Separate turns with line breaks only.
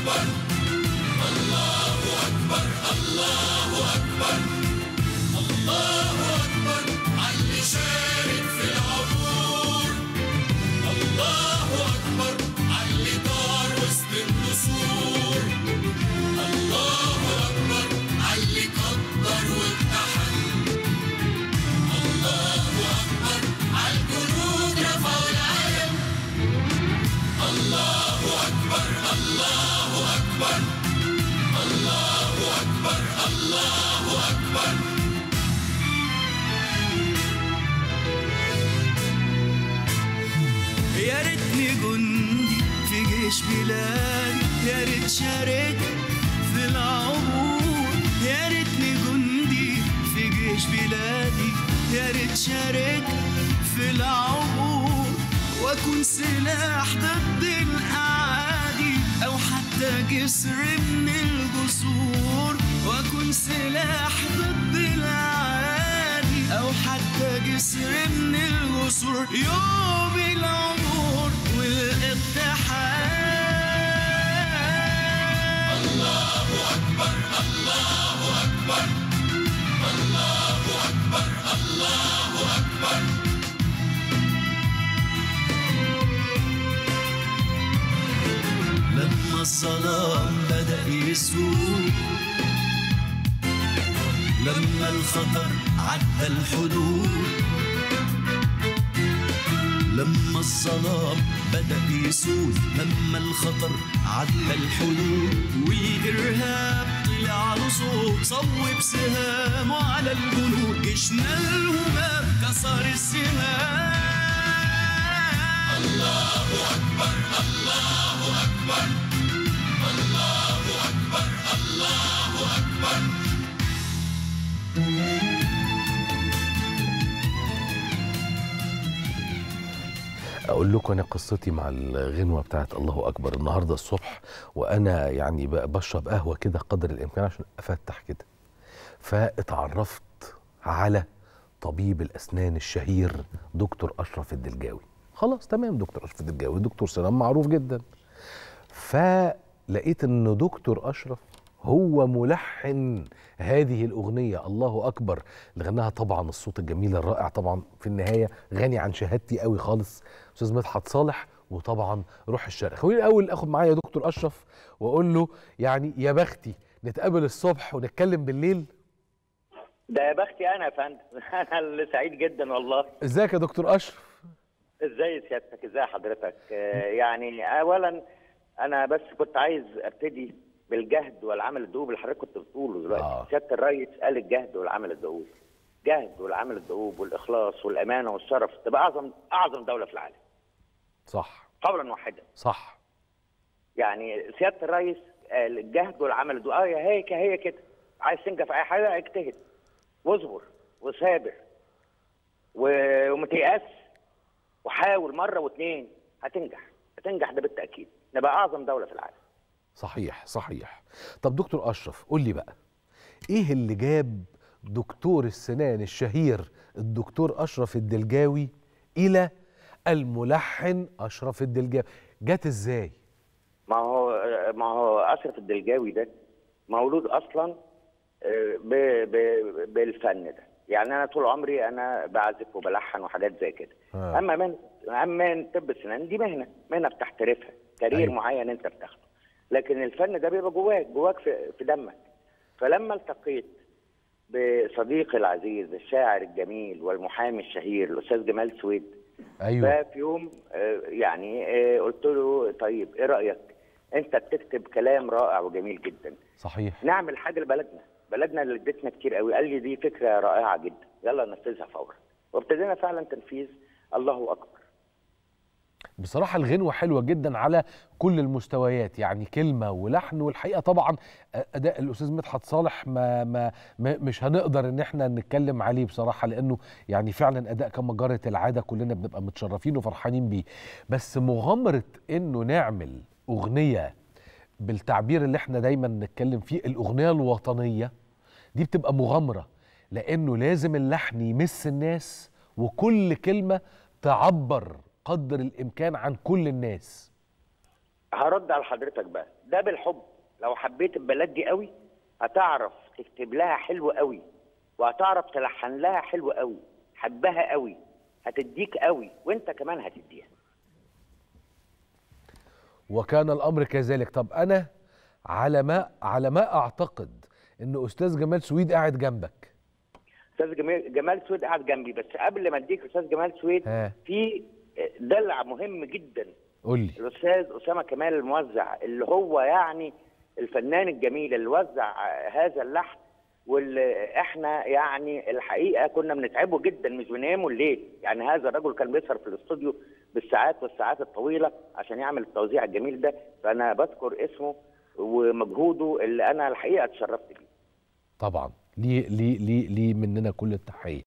أكبر الله أكبر الله أكبر الله أكبر علي شارك في العبور الله أكبر علي طار وسط النسور الله أكبر علي كبر وامتحن الله أكبر عالجنود رفعوا العلم الله أكبر الله أكبر الله أكبر الله أكبر
يا ريتني جندي في جيش بلادي يا ريت شاركت في العبور يا ريتني جندي في جيش بلادي يا ريت شاركت في العبور واكون سلاح ضد الاعادي او حتى جسر من الجسور واكون سلاح ضد الاعادي او حتى جسر من الجسور يوم العبور والاتحاد
الله أكبر الله أكبر الله أكبر الله أكبر
لما الظلام بدأ يسود لما الخطر عدى الحدود لما الظلام بدأ يسود لما الخطر عدى الحدود والإرهاب طلع له صوت صوب سهامه على الجنود جيشنا الهمام كسر السهام
الله أكبر الله أكبر الله أكبر الله أكبر
اقول لكم انا قصتي مع الغنوه بتاعت الله اكبر النهارده الصبح وانا يعني ب- بشرب قهوه كده قدر الامكان عشان افتح كده فاتعرفت على طبيب الاسنان الشهير دكتور اشرف الدلجاوي خلاص تمام دكتور اشرف الدلجاوي دكتور سلام معروف جدا فلقيت ان دكتور اشرف هو ملحن هذه الاغنيه الله اكبر اللي غناها طبعا الصوت الجميل الرائع طبعا في النهايه غني عن شهادتي قوي خالص استاذ مدحت صالح وطبعا روح الشرق خليني الاول اخد معايا دكتور اشرف واقول له يعني يا بختي نتقابل الصبح ونتكلم بالليل
ده يا بختي انا يا فندم انا اللي سعيد جدا والله
ازيك يا دكتور اشرف
ازاي سيادتك ازاي حضرتك آه، يعني اولا انا بس كنت عايز ابتدي بالجهد والعمل الدؤوب اللي حضرتك كنت بتقوله دلوقتي
آه.
آه. سياده الرئيس قال الجهد والعمل الدؤوب جهد والعمل الدؤوب والاخلاص والامانه والشرف تبقى اعظم اعظم دوله في العالم
صح
قولا واحدا
صح
يعني سياده الرئيس قال الجهد والعمل الدؤوب اه يا هيك هي كده عايز تنجح في اي حاجه اجتهد واصبر وثابر و- وما تيأس وحاول مره واثنين هتنجح هتنجح ده بالتاكيد نبقى اعظم دوله في العالم
صحيح صحيح طب دكتور اشرف قول لي بقى ايه اللي جاب دكتور السنان الشهير الدكتور اشرف الدلجاوي الى الملحن اشرف الدلجاوي جت ازاي
ما هو ما هو اشرف الدلجاوي ده مولود اصلا آه، ب... ب... بالفن ده يعني انا طول عمري انا بعزف وبلحن وحاجات زي كده
آه.
اما من اما من طب السنان دي مهنه مهنه بتحترفها كارير
أيوة.
أيوة. معين انت بتاخده لكن الفن ده بيبقى جواك جواك في, في دمك فلما التقيت بصديقي العزيز الشاعر الجميل والمحامي الشهير الاستاذ جمال سويد
ايوه
ففي يوم آه، يعني آه، قلت له طيب ايه رايك انت بتكتب كلام رائع وجميل جدا
صحيح
نعمل حاجه لبلدنا بلدنا اللي ادتنا كتير قوي قال لي دي فكره رائعه جدا يلا ننفذها فورا وابتدينا فعلا تنفيذ الله اكبر
بصراحة الغنوة حلوة جدا على كل المستويات يعني كلمة ولحن والحقيقة طبعا أداء الأستاذ مدحت صالح ما, ما, ما مش هنقدر إن احنا نتكلم عليه بصراحة لأنه يعني فعلا أداء كما جرت العادة كلنا بنبقى متشرفين وفرحانين بيه بس مغامرة إنه نعمل أغنية بالتعبير اللي احنا دايما نتكلم فيه الأغنية الوطنية دي بتبقى مغامرة لأنه لازم اللحن يمس الناس وكل كلمة تعبر قدر الإمكان عن كل الناس
هرد على حضرتك بقى ده بالحب لو حبيت البلد دي قوي هتعرف تكتب لها حلو قوي وهتعرف تلحن لها حلو قوي حبها قوي هتديك قوي وانت كمان هتديها
وكان الامر كذلك طب انا على ما على ما اعتقد ان استاذ جمال سويد قاعد جنبك
استاذ جمال جمال سويد قاعد جنبي بس قبل ما اديك استاذ جمال سويد
ها.
في دلع مهم جدا
قول لي
الاستاذ اسامه كمال الموزع اللي هو يعني الفنان الجميل اللي وزع هذا اللحن واللي احنا يعني الحقيقه كنا بنتعبه جدا مش بننامه الليل يعني هذا الرجل كان بيسهر في الاستوديو بالساعات والساعات الطويله عشان يعمل التوزيع الجميل ده فانا بذكر اسمه ومجهوده اللي انا الحقيقه اتشرفت بيه
طبعا ليه ليه ليه ليه مننا كل التحيه